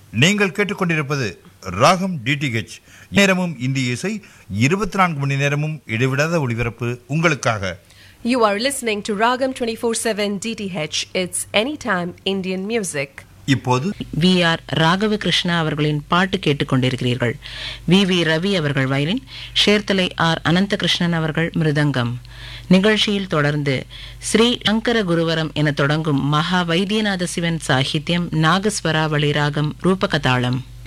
நீங்கள் கேட்டுக்கொண்டிருப்பது ராகம் டிடிஹெச் நேரமும் இந்திய இசை இருபத்தி நான்கு மணி நேரமும் இடைவிடாத ஒளிபரப்பு உங்களுக்காக You are listening to Ragam 24/7 DTH. It's anytime Indian music. இப்போது வி ஆர் ராகவ கிருஷ்ணா அவர்களின் பாட்டு கேட்டுக்கொண்டிருக்கிறீர்கள் வி வி ரவி அவர்கள் வயலின் ஷேர்தலை ஆர் அனந்தகிருஷ்ணன் அவர்கள் மிருதங்கம் நிகழ்ச்சியில் தொடர்ந்து ஸ்ரீ சங்கர குருவரம் என தொடங்கும் மகா வைத்தியநாத சிவன் சாகித்யம் நாகஸ்வராவளி ராகம் ரூபகதாளம்